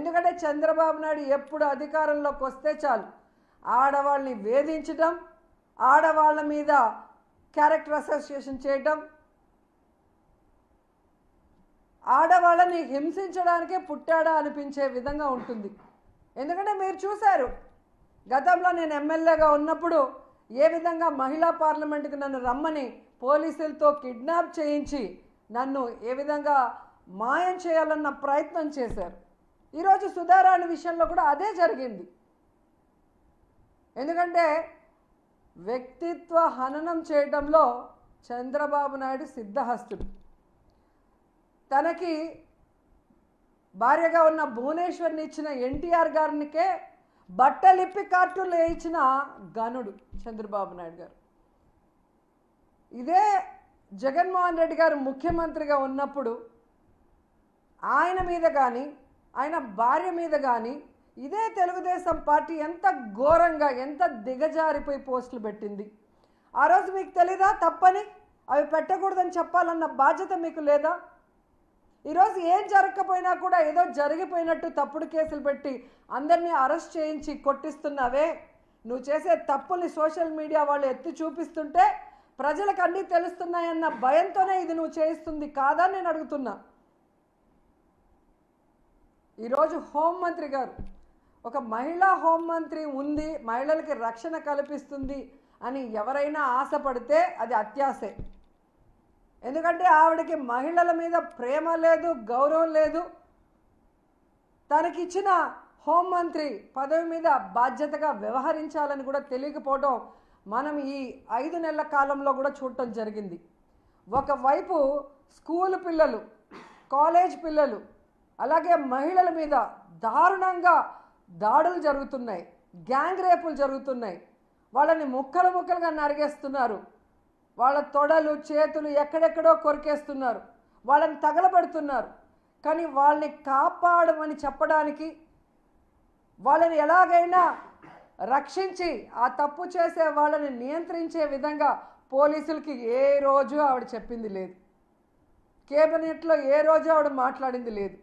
ఎందుకంటే చంద్రబాబు నాయుడు ఎప్పుడు అధికారంలోకి వస్తే చాలు ఆడవాళ్ళని వేధించడం ఆడవాళ్ళ మీద క్యారెక్టర్ అసోసియేషన్ చేయటం ఆడవాళ్ళని హింసించడానికే పుట్టాడా అనిపించే విధంగా ఉంటుంది ఎందుకంటే మీరు చూశారు గతంలో నేను ఎమ్మెల్యేగా ఉన్నప్పుడు ఏ విధంగా మహిళా పార్లమెంటుకి నన్ను రమ్మని పోలీసులతో కిడ్నాప్ చేయించి నన్ను ఏ విధంగా మాయం చేయాలన్న ప్రయత్నం చేశారు ఈరోజు సుధారాణి విషయంలో కూడా అదే జరిగింది ఎందుకంటే వ్యక్తిత్వ హననం చేయడంలో చంద్రబాబు నాయుడు సిద్ధహస్తుడు తనకి భార్యగా ఉన్న భువనేశ్వర్ని ఇచ్చిన ఎన్టీఆర్ గారినికే బట్టలిప్పి కార్టూన్లు వేయించిన గనుడు చంద్రబాబు నాయుడు గారు ఇదే జగన్మోహన్ రెడ్డి గారు ముఖ్యమంత్రిగా ఉన్నప్పుడు ఆయన మీద కానీ ఆయన భార్య మీద కానీ ఇదే తెలుగుదేశం పార్టీ ఎంత ఘోరంగా ఎంత దిగజారిపోయి పోస్టులు పెట్టింది ఆ రోజు మీకు తెలీదా తప్పని అవి పెట్టకూడదని చెప్పాలన్న బాధ్యత మీకు లేదా ఈరోజు ఏం జరగకపోయినా కూడా ఏదో జరిగిపోయినట్టు తప్పుడు కేసులు పెట్టి అందరినీ అరెస్ట్ చేయించి కొట్టిస్తున్నావే నువ్వు చేసే తప్పుల్ని సోషల్ మీడియా వాళ్ళు ఎత్తి చూపిస్తుంటే ప్రజలకు అన్నీ తెలుస్తున్నాయన్న భయంతోనే ఇది నువ్వు చేయిస్తుంది కాదా నేను అడుగుతున్నా ఈరోజు హోంమంత్రి గారు ఒక మహిళా హోంమంత్రి ఉంది మహిళలకి రక్షణ కల్పిస్తుంది అని ఎవరైనా ఆశపడితే అది అత్యాసే ఎందుకంటే ఆవిడకి మహిళల మీద ప్రేమ లేదు గౌరవం లేదు తనకిచ్చిన హోంమంత్రి పదవి మీద బాధ్యతగా వ్యవహరించాలని కూడా తెలియకపోవడం మనం ఈ ఐదు నెలల కాలంలో కూడా చూడటం జరిగింది ఒకవైపు స్కూల్ పిల్లలు కాలేజ్ పిల్లలు అలాగే మహిళల మీద దారుణంగా దాడులు జరుగుతున్నాయి గ్యాంగ్ రేపులు జరుగుతున్నాయి వాళ్ళని ముక్కలు ముక్కలుగా నరిగేస్తున్నారు వాళ్ళ తొడలు చేతులు ఎక్కడెక్కడో కొరికేస్తున్నారు వాళ్ళని తగలబెడుతున్నారు కానీ వాళ్ళని కాపాడమని చెప్పడానికి వాళ్ళని ఎలాగైనా రక్షించి ఆ తప్పు చేసే వాళ్ళని నియంత్రించే విధంగా పోలీసులకి ఏ రోజు ఆవిడ చెప్పింది లేదు కేబినెట్లో ఏ రోజు ఆవిడ మాట్లాడింది లేదు